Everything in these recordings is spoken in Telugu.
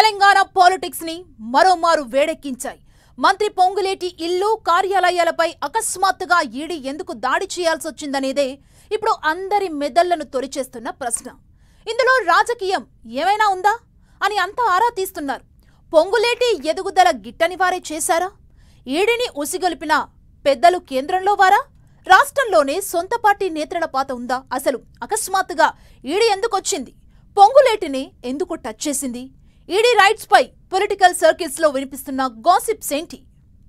తెలంగాణ పాలిటిక్స్ ని మరోమారు వేడెక్కించాయి మంత్రి పొంగులేటి ఇల్లు కార్యాలయాలపై అకస్మాత్తుగా ఈడీ ఎందుకు దాడి చేయాల్సి వచ్చిందనేదే ఇప్పుడు అందరి మెదళ్లను తొలిచేస్తున్న ప్రశ్న ఇందులో రాజకీయం ఏమైనా ఉందా అని అంతా ఆరా తీస్తున్నారు పొంగులేటి ఎదుగుదల గిట్టని వారే చేశారా ఈడీని ఉసిగొలిపిన పెద్దలు కేంద్రంలో వారా రాష్ట్రంలోనే సొంత పార్టీ నేతల పాత ఉందా అసలు అకస్మాత్తుగా ఈడీ ఎందుకొచ్చింది పొంగులేటిని ఎందుకు టచ్ చేసింది ఈడీ రైట్స్ పై పొలిటికల్ సర్కిల్స్ లో వినిపిస్తున్న గాసిప్స్ ఏంటి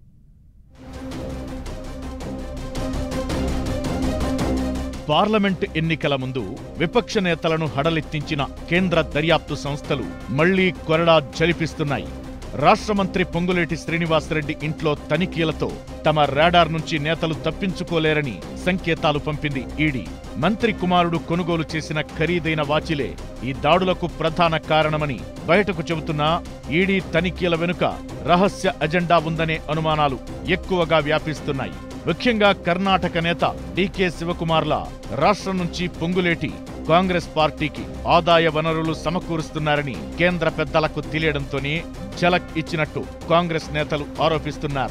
పార్లమెంట్ ఎన్నికల ముందు విపక్ష నేతలను హడలెత్తించిన కేంద్ర దర్యాప్తు సంస్థలు మళ్లీ కొరడా జలిపిస్తున్నాయి రాష్ట్ర మంత్రి పొంగులేటి శ్రీనివాసరెడ్డి ఇంట్లో తనిఖీలతో తమ రాడార్ నుంచి నేతలు తప్పించుకోలేరని సంకేతాలు పంపింది ఈడీ మంత్రి కుమారుడు కొనుగోలు చేసిన ఖరీదైన వాచిలే ఈ దాడులకు ప్రధాన కారణమని బయటకు చెబుతున్నా ఈడీ తనిఖీల వెనుక రహస్య అజెండా ఉందనే అనుమానాలు ఎక్కువగా వ్యాపిస్తున్నాయి ముఖ్యంగా కర్ణాటక నేత డీకే శివకుమార్ల రాష్ట్రం నుంచి పొంగులేటి కాంగ్రెస్ పార్టీకి ఆదాయ వనరులు సమకూరుస్తున్నారని కేంద్ర పెద్దలకు తెలియడంతోనే ఝలక్ ఇచ్చినట్టు కాంగ్రెస్ నేతలు ఆరోపిస్తున్నారు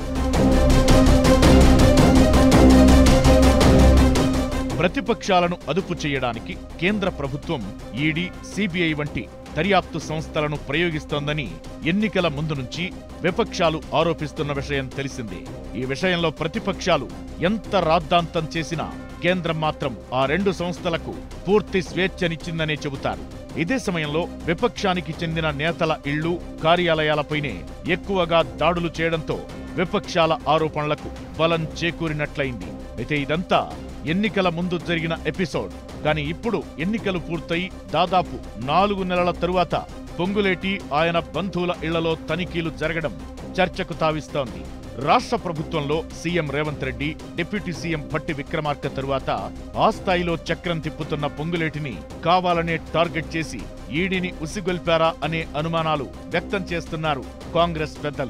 ప్రతిపక్షాలను అదుపు చేయడానికి కేంద్ర ప్రభుత్వం ఈడీ సిబిఐ వంటి దర్యాప్తు సంస్థలను ప్రయోగిస్తోందని ఎన్నికల ముందు నుంచి విపక్షాలు ఆరోపిస్తున్న విషయం తెలిసిందే ఈ విషయంలో ప్రతిపక్షాలు ఎంత రాద్ధాంతం చేసినా కేంద్రం మాత్రం ఆ రెండు సంస్థలకు పూర్తి స్వేచ్ఛనిచ్చిందనే చెబుతారు ఇదే సమయంలో విపక్షానికి చెందిన నేతల ఇళ్లు కార్యాలయాలపైనే ఎక్కువగా దాడులు చేయడంతో విపక్షాల ఆరోపణలకు బలం చేకూరినట్లయింది అయితే ఇదంతా ఎన్నికల ముందు జరిగిన ఎపిసోడ్ కానీ ఇప్పుడు ఎన్నికలు పూర్తయి దాదాపు నాలుగు నెలల తరువాత పొంగులేటి ఆయన బంధువుల ఇళ్లలో తనిఖీలు జరగడం చర్చకు తావిస్తోంది రాష్ట్ర ప్రభుత్వంలో CM Revanth Reddy deputy CM Bhatti Vikramarka తరువాత ఆ స్థాయిలో చక్రం తిప్పుతున్న పొంగులేటిని కావాలనే టార్గెట్ చేసి ఈడీని ఉసిగొల్పారా అనే అనుమానాలు వ్యక్తం చేస్తున్నారు కాంగ్రెస్ పెద్దలు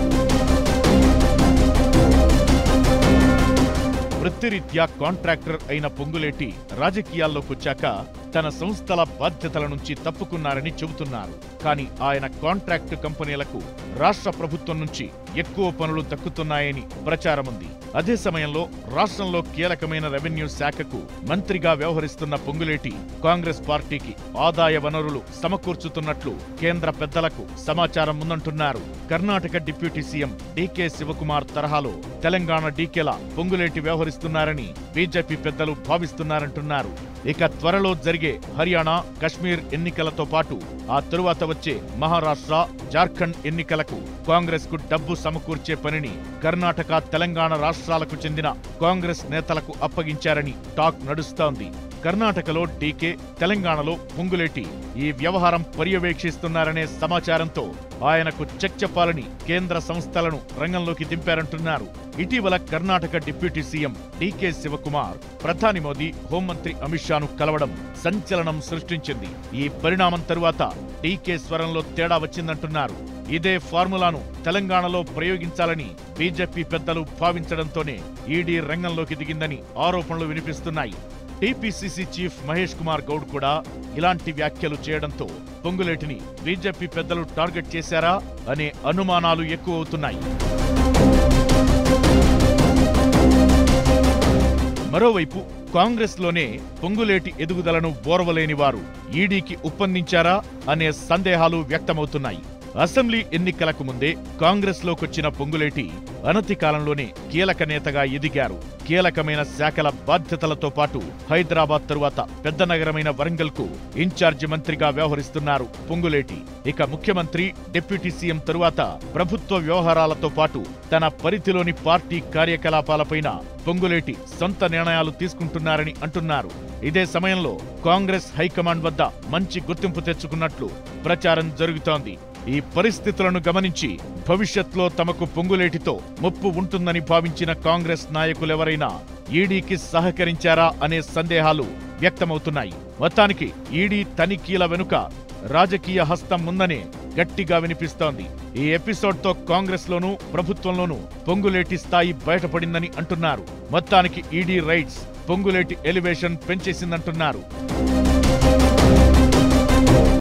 వృత్తిరీత్యా కాంట్రాక్టర్ అయిన పొంగులేటి రాజకీయాల్లోకొచ్చాక తన సంస్థల బాధ్యతల నుంచి తప్పుకున్నారని చెబుతున్నారు కానీ ఆయన కాంట్రాక్టు కంపెనీలకు రాష్ట్ర ప్రభుత్వం నుంచి ఎక్కువ పనులు దక్కుతున్నాయని ప్రచారముంది అదే సమయంలో రాష్ట్రంలో కీలకమైన రెవెన్యూ శాఖకు మంత్రిగా వ్యవహరిస్తున్న పొంగులేటి కాంగ్రెస్ పార్టీకి ఆదాయ వనరులు సమకూర్చుతున్నట్లు కేంద్ర పెద్దలకు సమాచారం ఉందంటున్నారు Karnataka deputy CM DK Shivakumar తరహాలో తెలంగాణ డీకేలా పొంగులేటి వ్యవహరిస్తున్నారని బీజేపీ పెద్దలు భావిస్తున్నారంటున్నారు ఇక త్వరలో జరిగే హర్యానా కశ్మీర్ ఎన్నికలతో పాటు ఆ తరువాత వచ్చే మహారాష్ట్ర జార్ఖండ్ ఎన్నికలకు కాంగ్రెస్ కు డబ్బు సమకూర్చే పనిని కర్ణాటక తెలంగాణ రాష్ట్రాలకు చెందిన కాంగ్రెస్ నేతలకు అప్పగించారని టాక్ నడుస్తోంది కర్ణాటకలో డీకే తెలంగాణలో పొంగులేటి ఈ వ్యవహారం పర్యవేక్షిస్తున్నారనే సమాచారంతో ఆయనకు చెక్ చెప్పాలని కేంద్ర సంస్థలను రంగంలోకి దింపారంటున్నారు ఇటీవల Karnataka deputy CM DK Shivakumar ప్రధాని మోదీ హోంమంత్రి అమిత్ షాను కలవడం సంచలనం సృష్టించింది ఈ పరిణామం తరువాత డీకే స్వరంలో తేడా వచ్చిందంటున్నారు ఇదే ఫార్ములాను తెలంగాణలో ప్రయోగించాలని బీజేపీ పెద్దలు భావించడంతోనే ఈడీ రంగంలోకి దిగిందని ఆరోపణలు వినిపిస్తున్నాయి టీపీసీసీ చీఫ్ మహేష్ కుమార్ గౌడ్ కూడా ఇలాంటి వ్యాఖ్యలు చేయడంతో పొంగులేటిని బీజేపీ పెద్దలు టార్గెట్ చేశారా అనే అనుమానాలు ఎక్కువ అవుతున్నాయి మరోవైపు కాంగ్రెస్లోనే పొంగులేటి ఎదుగుదలను ఓర్వలేని వారు ఈడీకి ఉప్పందించారా అనే సందేహాలు వ్యక్తమవుతున్నాయి అసెంబ్లీ ఎన్నికలకు ముందే కాంగ్రెస్లోకొచ్చిన పొంగులేటి అనతి కాలంలోనే కీలక నేతగా ఎదిగారు కీలకమైన శాఖల బాధ్యతలతో పాటు హైదరాబాద్ తరువాత పెద్ద నగరమైన వరంగల్ కు ఇన్ఛార్జి మంత్రిగా వ్యవహరిస్తున్నారు పొంగులేటి ఇక ముఖ్యమంత్రి డిప్యూటీ సీఎం తరువాత ప్రభుత్వ వ్యవహారాలతో పాటు తన పరిధిలోని పార్టీ కార్యకలాపాలపైన పొంగులేటి సొంత నిర్ణయాలు తీసుకుంటున్నారని అంటున్నారు ఇదే సమయంలో కాంగ్రెస్ హైకమాండ్ వద్ద మంచి గుర్తింపు తెచ్చుకున్నట్లు ప్రచారం జరుగుతోంది ఈ పరిస్థితులను గమనించి భవిష్యత్లో తమకు పొంగులేటితో ముప్పు ఉంటుందని భావించిన కాంగ్రెస్ నాయకులెవరైనా ఈడీకి సహకరించారా అనే సందేహాలు వ్యక్తమవుతున్నాయి మొత్తానికి ఈడీ తనిఖీల వెనుక రాజకీయ హస్తం ఉందనే గట్టిగా వినిపిస్తోంది ఈ ఎపిసోడ్తో కాంగ్రెస్లోనూ ప్రభుత్వంలోనూ పొంగులేటి స్థాయి బయటపడిందని అంటున్నారు మొత్తానికి ఈడీ రైట్స్ పొంగులేటి ఎలివేషన్ పెంచేసిందంటున్నారు